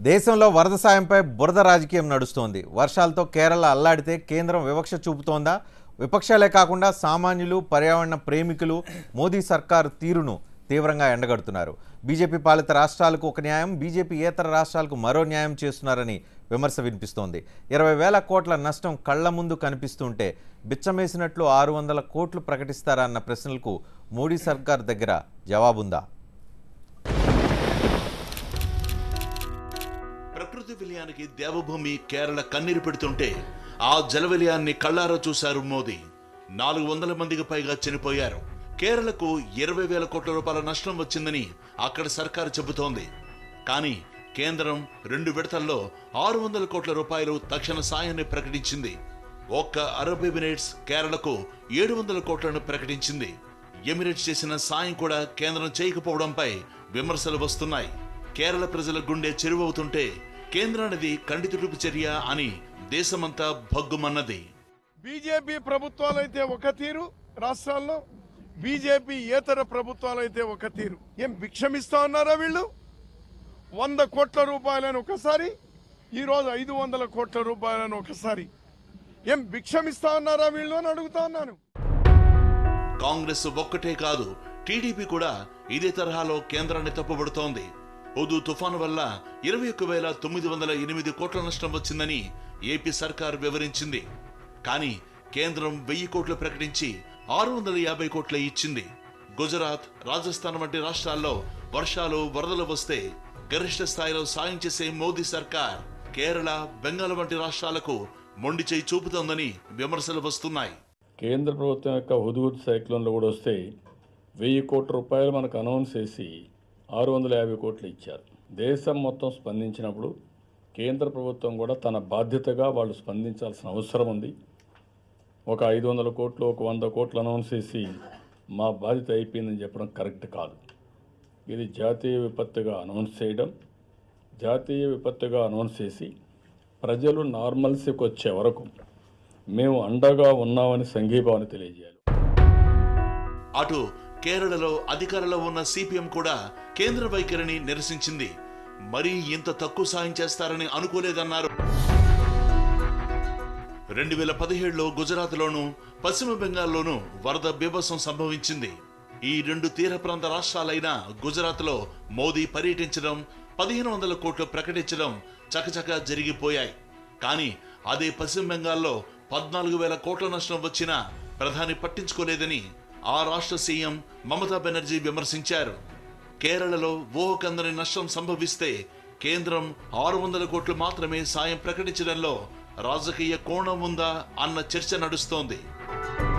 దేశంలో వరద సాయంపై బురద రాజకీయం నడుస్తోంది వర్షాలతో కేరళ అల్లాడితే కేంద్రం వివక్ష చూపుతోందా విపక్షాలే కాకుండా సామాన్యులు పర్యావరణ ప్రేమికులు మోదీ సర్కారు తీరును తీవ్రంగా ఎండగడుతున్నారు బీజేపీ పాలిత రాష్ట్రాలకు ఒక న్యాయం బీజేపీ ఏతర రాష్ట్రాలకు మరో న్యాయం చేస్తున్నారని విమర్శ వినిపిస్తోంది ఇరవై వేల కోట్ల నష్టం కళ్ల ముందు కనిపిస్తుంటే బిచ్చమేసినట్లు ఆరు వందల కోట్లు ప్రకటిస్తారా అన్న ప్రశ్నలకు మోడీ సర్కార్ దగ్గర జవాబుందా ప్రకృతి విలయానికి దేవభూమి కేరళ కన్నీరు పెడుతుంటే ఆ జల విలయాన్ని కళ్ళారా చూశారు మోదీ నాలుగు వందల మందికి పైగా చనిపోయారు కేరళకు ఇరవై వేల కోట్ల రూపాయల నష్టం వచ్చిందని అక్కడ సర్కారు చెబుతోంది కానీ కేంద్రం రెండు విడతల్లో ఆరు వందల కోట్ల రూపాయలు తక్షణ సాయాన్ని ప్రకటించింది ఒక్క అరబ్ ఎమిరేట్స్ కేరళకు ఏడు వందల కోట్లను ప్రకటించింది ఎమిరేట్స్ చేసిన సాయం కూడా కేంద్రం చేయకపోవడంపై విమర్శలు వస్తున్నాయి కేరళ ప్రజల గుండె చెరువవుతుంటే కేంద్రానిది కంటితుడుపు చర్య అని దేశమంతా భగ్గుమన్నది బీజేపీ ప్రభుత్వాలైతే ఒక తీరు రాష్ట్రాల్లో బీజేపీ ఏతర ప్రభుత్వాలైతే ఒక తీరు ఏం భిక్షమిస్తా ఉన్నారా వీళ్ళు వంద కోట్ల రూపాయలను ఒకసారి ఈరోజు ఐదు వందల కోట్ల రూపాయలను ఒకసారి ఏం భిక్షమిస్తా ఉన్నారా వీళ్ళు అని అడుగుతా ఉన్నాను కాంగ్రెస్ ఒక్కటే కాదు టీడీపీ కూడా ఇదే తరహాలో కేంద్రాన్ని తప్పుబడుతోంది హుదూ తుఫాను వల్ల ఇరవై ఒక్క వేల తొమ్మిది వందల ఎనిమిది కోట్ల నష్టం వచ్చిందని ఏపీ సర్కార్ వివరించింది కానీ కేంద్రం వెయ్యి కోట్లు ప్రకటించి ఆరు వందల యాభై కోట్ల ఇచ్చింది గుజరాత్ రాజస్థాన్ వంటి రాష్ట్రాల్లో వర్షాలు వరదలు వస్తే గరిష్ట స్థాయిలో సాయం చేసే మోదీ సర్కార్ కేరళ బెంగాల్ వంటి రాష్ట్రాలకు మొండి చేయి చూపుతోందని విమర్శలు వస్తున్నాయి కేంద్ర ప్రభుత్వం యొక్క హుదూద్ సైక్లోన్లో కూడా వస్తే వెయ్యి కోట్ల రూపాయలు మనకు అనౌన్స్ చేసి ఆరు వందల యాభై కోట్లు ఇచ్చారు దేశం మొత్తం స్పందించినప్పుడు కేంద్ర ప్రభుత్వం కూడా తన బాధ్యతగా వాళ్ళు స్పందించాల్సిన అవసరం ఉంది ఒక ఐదు వందల కోట్లు ఒక వంద కోట్లు అనౌన్స్ చేసి మా బాధ్యత అయిపోయిందని చెప్పడం కరెక్ట్ కాదు ఇది జాతీయ విపత్తుగా అనౌన్స్ చేయడం జాతీయ విపత్తుగా అనౌన్స్ చేసి ప్రజలు నార్మల్సీకి వచ్చే వరకు మేము అండగా ఉన్నామని సంఘీభావాన్ని తెలియజేయాలి అటు కేరళలో అధికారంలో ఉన్న సిపిఎం కూడా కేంద్ర వైఖరిని నిరసించింది మరీ ఇంత తక్కువ సాయం చేస్తారని అనుకోలేదన్నారు రెండు వేల పదిహేడులో గుజరాత్లోనూ పశ్చిమ బెంగాల్లోనూ వరద బీభత్సం సంభవించింది ఈ రెండు తీర ప్రాంత రాష్ట్రాలైన గుజరాత్లో మోదీ పర్యటించడం పదిహేను వందల కోట్లు ప్రకటించడం చకచకా జరిగిపోయాయి కానీ అదే పశ్చిమ బెంగాల్లో పద్నాలుగు వేల కోట్ల నష్టం వచ్చినా ప్రధాని పట్టించుకోలేదని ఆ రాష్ట్ర సీఎం మమతా బెనర్జీ విమర్శించారు కేరళలో ఊహకందని నష్టం సంభవిస్తే కేంద్రం ఆరు వందల కోట్లు మాత్రమే సాయం ప్రకటించడంలో రాజకీయ కోణం ఉందా అన్న చర్చ నడుస్తోంది